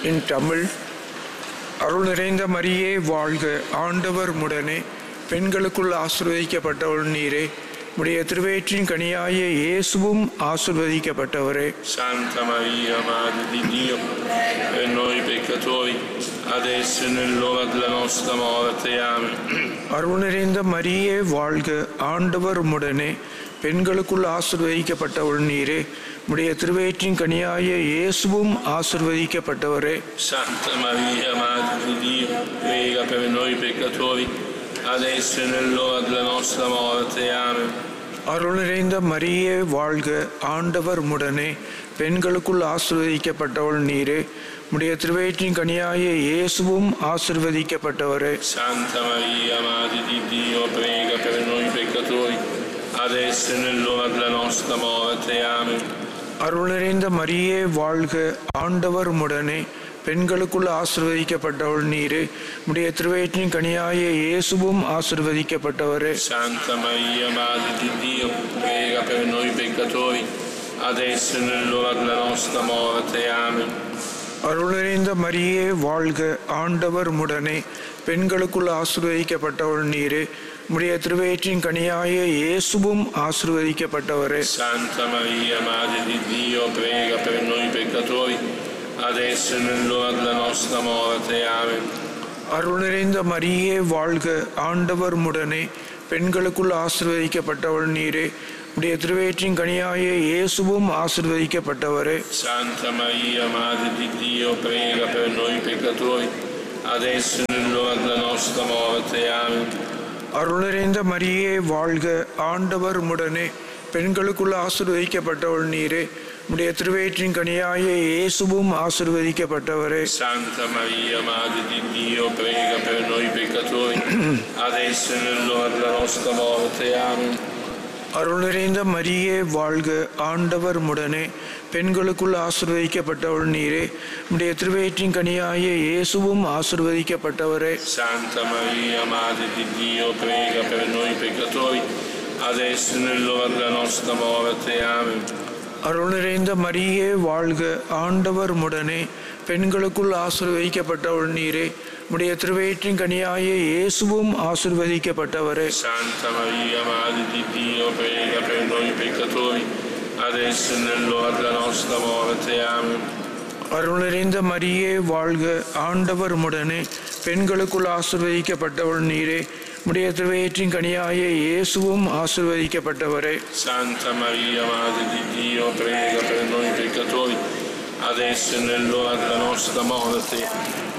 இன் தமிழ் அருள் நிறைந்த மரியே வாழ்க ஆண்டவர் முடனே பெண்களுக்குள் ஆசிர்வதிக்கப்பட்டவள் நீரே உடைய திருவேற்றின் கனியாய இயேசுவும் ஆசிர்வதிக்கப்பட்டவரே Santa Maria, Madre di Dio, per noi peccatori, adesso e nell'ora della nostra morte. Amen. அருள் நிறைந்த மரியே வாழ்க ஆண்டவர் முடனே பெண்களுக்குள் ஆசிர்வதிக்கப்பட்டவள் நீரே உடைய திருவேற்றின் கனியாய இயேசுவும் ஆசிர்வதிக்கப்பட்டவரே Santa Maria, Madre di Dio, prega per noi peccatori, adesso e nell'ora della nostra morte. Amen. அருள் நிறைந்த மரியே வாழ்க ஆண்டவர் முடனே பெண்களுக்குள் ஆசிர்வதிக்கப்பட்டவள் நீரே உடைய திருவயிற்றின் கனியாய இயேசுவும் ஆசிர்வதிக்கப்பட்டவரே Santa Maria, Madre di Dio, prega per noi peccatori, adesso e nell'ora della nostra morte. Amen. அருள் நிறைந்த மரியே வாழ்க ஆண்டவர் முடனே பெண்களுக்குள் ஆசிர்வதிக்கப்பட்டவள் நீரே உடைய திருவயிற்றின் கனியாய இயேசுவும் ஆசிர்வதிக்கப்பட்டவரே Santa Maria, Madre di Dio, prega per noi peccatori, adesso e nell'ora della nostra morte. Amen. அருள் நிறைந்த மரியே வாழ்க ஆண்டவர் முடனே பெண்களுக்குள் ஆசிர்வதிக்கப்பட்டவள் நீரே உடைய திருவயிற்றின் கனியாய இயேசுவும் ஆசிர்வதிக்கப்பட்டவரே Santa Maria, Madre di Dio, prega per noi peccatori, adesso e nell'ora della nostra morte. Amen. அருள் நிறைந்த மரியே வாழ்க ஆண்டவர் முடனே பெண்களுக்குள் ஆசிர்வதிக்கப்பட்டவள் நீரே உடைய திருவயிற்றின் கனியாய இயேசுவும் ஆசிர்வதிக்கப்பட்டவரே Santa Maria, Madre di Dio, prega per noi peccatori, adesso e nell'ora della nostra morte. Amen. அருள் நிறைந்த மரியே வாழ்க ஆண்டவர் முடனே பெண்களுக்குள் ஆசிர்வதிக்கப்பட்டவள் நீரே உடைய திருவயிற்றின் கனியாய இயேசுவும் ஆசிர்வதிக்கப்பட்டவரே Santa Maria, Madre di Dio, prega per noi peccatori, adesso e nell'ora della nostra morte. Amen. அருள் நிறைந்த மரியே வாழ்க ஆண்டவர் முடனே பெண்களுக்குள் ஆசிர்வதிக்கப்பட்டவள் நீரே உடைய திருவயிற்றின் கனியாய இயேசுவும் ஆசிர்வதிக்கப்பட்டவரே Santa Maria, Madre di Dio, prega per noi peccatori, adesso e nell'ora della nostra morte. Amen. அருள் நிறைந்த மரியே வாழ்க ஆண்டவர் முடனே பெண்களுக்குள் ஆசிர்வதிக்கப்பட்டவள் நீரே உடைய திருவயிற்றின் கனியாய இயேசுவும் ஆசிர்வதிக்கப்பட்டவரே Santa Maria, Madre di Dio, prega per noi peccatori, adesso e nell'ora della nostra morte. Amen. அருள் நிறைந்த மரியே வாழ்க ஆண்டவர் முடனே பெண்களுக்குள் ஆசிர்வதிக்கப்பட்டவள் நீரே உடைய திருவயிற்றின் கனியாய இயேசுவும் ஆசிர்வதிக்கப்பட்டவரே Santa Maria, Madre di Dio, prega per noi peccatori, adesso e nell'ora della nostra morte.